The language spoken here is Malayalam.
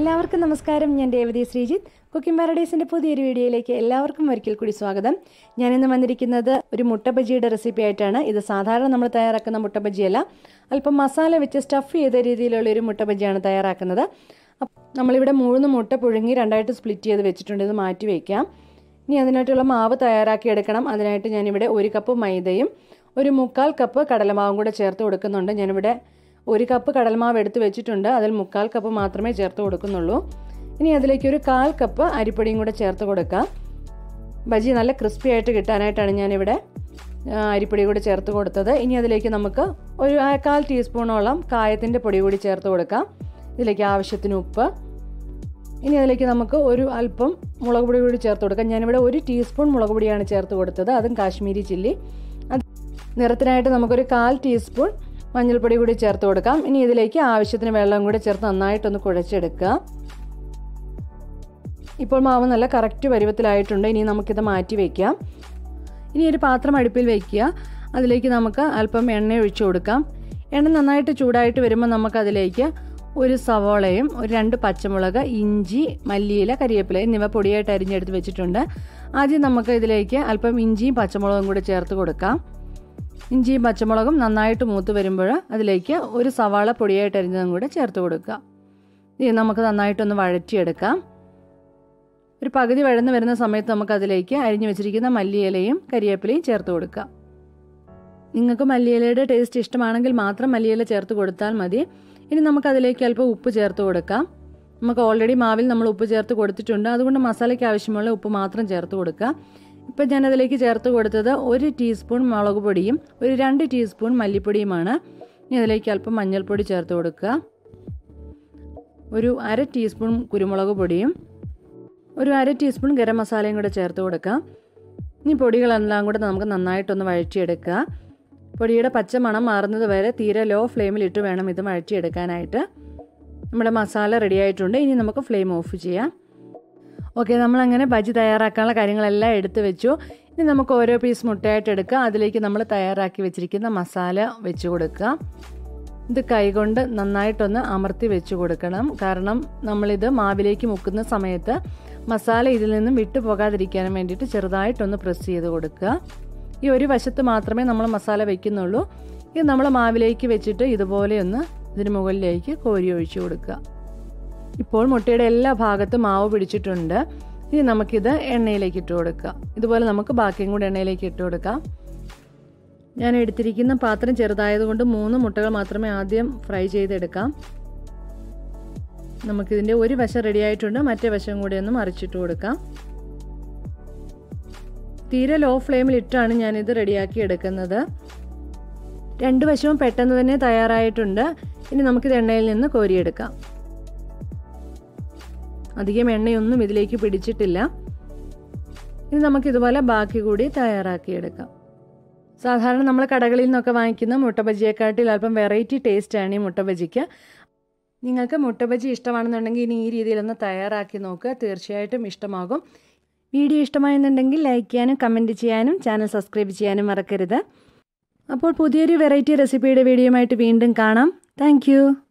എല്ലാവർക്കും നമസ്കാരം ഞാൻ രേവതി ശ്രീജിത്ത് കുക്കിംഗ് പാരഡൈസിൻ്റെ പുതിയൊരു വീഡിയോയിലേക്ക് എല്ലാവർക്കും ഒരിക്കൽ കൂടി സ്വാഗതം ഞാനിന്ന് വന്നിരിക്കുന്നത് ഒരു മുട്ട ബജിയുടെ റെസിപ്പി ആയിട്ടാണ് ഇത് സാധാരണ നമ്മൾ തയ്യാറാക്കുന്ന മുട്ട ബജിയല്ല അല്പം മസാല വെച്ച് സ്റ്റഫ് ചെയ്ത രീതിയിലുള്ള ഒരു മുട്ട ബജിയാണ് തയ്യാറാക്കുന്നത് അപ്പ് നമ്മളിവിടെ മൂന്ന് മുട്ട പുഴുങ്ങി രണ്ടായിട്ട് സ്പ്ലിറ്റ് ചെയ്ത് വെച്ചിട്ടുണ്ട് ഇത് മാറ്റി വയ്ക്കാം ഇനി അതിനായിട്ടുള്ള മാവ് തയ്യാറാക്കി എടുക്കണം അതിനായിട്ട് ഞാനിവിടെ ഒരു കപ്പ് മൈദയും ഒരു മുക്കാൽ കപ്പ് കടലമാവും കൂടെ ചേർത്ത് കൊടുക്കുന്നുണ്ട് ഞാനിവിടെ ഒരു കപ്പ് കടൽമാവ് എടുത്ത് വെച്ചിട്ടുണ്ട് അതിൽ മുക്കാൽ കപ്പ് മാത്രമേ ചേർത്ത് കൊടുക്കുന്നുള്ളൂ ഇനി അതിലേക്ക് ഒരു കാൽ കപ്പ് അരിപ്പൊടിയും കൂടെ ചേർത്ത് കൊടുക്കാം ബജി നല്ല ക്രിസ്പി ആയിട്ട് കിട്ടാനായിട്ടാണ് ഞാനിവിടെ അരിപ്പൊടി കൂടി ചേർത്ത് കൊടുത്തത് ഇനി അതിലേക്ക് നമുക്ക് ഒരു കാൽ ടീസ്പൂണോളം കായത്തിൻ്റെ പൊടി കൂടി ചേർത്ത് കൊടുക്കാം ഇതിലേക്ക് ആവശ്യത്തിന് ഉപ്പ് ഇനി അതിലേക്ക് നമുക്ക് ഒരു അല്പം മുളക് പൊടി കൂടി ചേർത്ത് കൊടുക്കാം ഞാനിവിടെ ഒരു ടീസ്പൂൺ മുളക് പൊടിയാണ് ചേർത്ത് കൊടുത്തത് അതും കാശ്മീരി ചില്ലി അത് നിറത്തിനായിട്ട് നമുക്കൊരു കാൽ ടീസ്പൂൺ മഞ്ഞൾപ്പൊടി കൂടി ചേർത്ത് കൊടുക്കാം ഇനി ഇതിലേക്ക് ആവശ്യത്തിന് വെള്ളം കൂടി ചേർത്ത് നന്നായിട്ടൊന്ന് കുഴച്ചെടുക്കുക ഇപ്പോൾ മാവ് നല്ല കറക്റ്റ് പരുവത്തിലായിട്ടുണ്ട് ഇനി നമുക്കിത് മാറ്റി വയ്ക്കാം ഇനി ഒരു പാത്രം അടുപ്പിൽ വയ്ക്കുക അതിലേക്ക് നമുക്ക് അല്പം എണ്ണ ഒഴിച്ചു കൊടുക്കാം എണ്ണ നന്നായിട്ട് ചൂടായിട്ട് വരുമ്പോൾ നമുക്കതിലേക്ക് ഒരു സവോളയും ഒരു രണ്ട് പച്ചമുളക് ഇഞ്ചി മല്ലിയില കരിവേപ്പില എന്നിവ പൊടിയായിട്ട് അരിഞ്ഞെടുത്ത് വെച്ചിട്ടുണ്ട് ആദ്യം നമുക്ക് ഇതിലേക്ക് അല്പം ഇഞ്ചിയും പച്ചമുളകും കൂടി ചേർത്ത് കൊടുക്കാം ഇഞ്ചിയും പച്ചമുളകും നന്നായിട്ട് മൂത്ത് വരുമ്പോൾ അതിലേക്ക് ഒരു സവാള പൊടിയായിട്ട് അരിഞ്ഞതും കൂടെ ചേർത്ത് കൊടുക്കുക ഇത് നമുക്ക് നന്നായിട്ടൊന്ന് വഴറ്റിയെടുക്കാം ഒരു പകുതി വഴന്ന് വരുന്ന സമയത്ത് നമുക്ക് അതിലേക്ക് അരിഞ്ഞു വെച്ചിരിക്കുന്ന മല്ലിയിലയും കരിവേപ്പിലയും ചേർത്ത് കൊടുക്കാം നിങ്ങൾക്ക് മല്ലിയിലയുടെ ടേസ്റ്റ് ഇഷ്ടമാണെങ്കിൽ മാത്രം മല്ലിയില ചേർത്ത് കൊടുത്താൽ മതി ഇനി നമുക്ക് അതിലേക്ക് അല്പം ഉപ്പ് ചേർത്ത് കൊടുക്കാം നമുക്ക് ഓൾറെഡി മാവിൽ നമ്മൾ ഉപ്പ് ചേർത്ത് കൊടുത്തിട്ടുണ്ട് അതുകൊണ്ട് മസാലയ്ക്ക് ആവശ്യമുള്ള ഉപ്പ് മാത്രം ചേർത്ത് കൊടുക്കുക ഇപ്പം ഞാൻ അതിലേക്ക് ചേർത്ത് കൊടുത്തത് ഒരു ടീസ്പൂൺ മുളക് പൊടിയും ഒരു രണ്ട് ടീസ്പൂൺ മല്ലിപ്പൊടിയുമാണ് ഇനി അതിലേക്ക് അല്പം മഞ്ഞൾപ്പൊടി ചേർത്ത് കൊടുക്കുക ഒരു അര ടീസ്പൂൺ കുരുമുളക് പൊടിയും ഒരു അര ടീസ്പൂൺ ഗരം മസാലയും കൂടെ ചേർത്ത് കൊടുക്കാം ഇനി പൊടികളെല്ലാം കൂടെ നമുക്ക് നന്നായിട്ടൊന്ന് വഴറ്റിയെടുക്കുക പൊടിയുടെ പച്ച മണം മാറുന്നത് വരെ തീരെ ലോ ഫ്ലെയിമിലിട്ട് വേണം ഇത് വഴറ്റിയെടുക്കാനായിട്ട് നമ്മുടെ മസാല റെഡി ആയിട്ടുണ്ട് ഇനി നമുക്ക് ഫ്ലെയിം ഓഫ് ചെയ്യാം ഓക്കെ നമ്മളങ്ങനെ ബജി തയ്യാറാക്കാനുള്ള കാര്യങ്ങളെല്ലാം എടുത്തു വെച്ചു ഇനി നമുക്ക് ഓരോ പീസ് മുട്ടയായിട്ട് എടുക്കുക അതിലേക്ക് നമ്മൾ തയ്യാറാക്കി വെച്ചിരിക്കുന്ന മസാല വെച്ച് കൊടുക്കുക ഇത് കൈകൊണ്ട് നന്നായിട്ടൊന്ന് അമർത്തി വെച്ച് കൊടുക്കണം കാരണം നമ്മളിത് മാവിലേക്ക് മുക്കുന്ന സമയത്ത് മസാല ഇതിൽ നിന്നും വിട്ടു പോകാതിരിക്കാൻ വേണ്ടിയിട്ട് ചെറുതായിട്ടൊന്ന് പ്രസ് ചെയ്ത് കൊടുക്കുക ഈ ഒരു വശത്ത് മാത്രമേ നമ്മൾ മസാല വെക്കുന്നുള്ളൂ ഇത് നമ്മൾ മാവിലേക്ക് വെച്ചിട്ട് ഇതുപോലെ ഒന്ന് ഇതിന് മുകളിലേക്ക് കോരി ഒഴിച്ചു കൊടുക്കുക ഇപ്പോൾ മുട്ടയുടെ എല്ലാ ഭാഗത്തും മാവ് പിടിച്ചിട്ടുണ്ട് ഇനി നമുക്കിത് എണ്ണയിലേക്ക് ഇട്ട് കൊടുക്കാം ഇതുപോലെ നമുക്ക് ബാക്കിയും കൂടി എണ്ണയിലേക്ക് ഇട്ട് കൊടുക്കാം ഞാൻ എടുത്തിരിക്കുന്ന പാത്രം ചെറുതായതുകൊണ്ട് മൂന്ന് മുട്ടകൾ മാത്രമേ ആദ്യം ഫ്രൈ ചെയ്തെടുക്കാം നമുക്കിതിൻ്റെ ഒരു വശം റെഡി ആയിട്ടുണ്ട് മറ്റേ വശം കൂടി ഒന്ന് മറിച്ചിട്ട് കൊടുക്കാം തീരെ ലോ ഫ്ലെയിമിൽ ഇട്ടാണ് ഞാനിത് റെഡിയാക്കി എടുക്കുന്നത് രണ്ട് വശവും പെട്ടെന്ന് തന്നെ തയ്യാറായിട്ടുണ്ട് ഇനി നമുക്കിത് എണ്ണയിൽ നിന്ന് കോരിയെടുക്കാം അധികം എണ്ണയൊന്നും ഇതിലേക്ക് പിടിച്ചിട്ടില്ല ഇനി നമുക്കിതുപോലെ ബാക്കി കൂടി തയ്യാറാക്കിയെടുക്കാം സാധാരണ നമ്മൾ കടകളിൽ നിന്നൊക്കെ വാങ്ങിക്കുന്ന മുട്ട ബജിയെക്കാട്ടിൽ അല്പം വെറൈറ്റി ടേസ്റ്റാണ് ഈ മുട്ട ബജിക്ക് നിങ്ങൾക്ക് മുട്ട ബജി ഇഷ്ടമാണെന്നുണ്ടെങ്കിൽ ഇനി ഈ രീതിയിലൊന്ന് തയ്യാറാക്കി നോക്കുക തീർച്ചയായിട്ടും ഇഷ്ടമാകും വീഡിയോ ഇഷ്ടമായെന്നുണ്ടെങ്കിൽ ലൈക്ക് ചെയ്യാനും കമൻറ്റ് ചെയ്യാനും ചാനൽ സബ്സ്ക്രൈബ് ചെയ്യാനും മറക്കരുത് അപ്പോൾ പുതിയൊരു വെറൈറ്റി റെസിപ്പിയുടെ വീഡിയോയുമായിട്ട് വീണ്ടും കാണാം താങ്ക്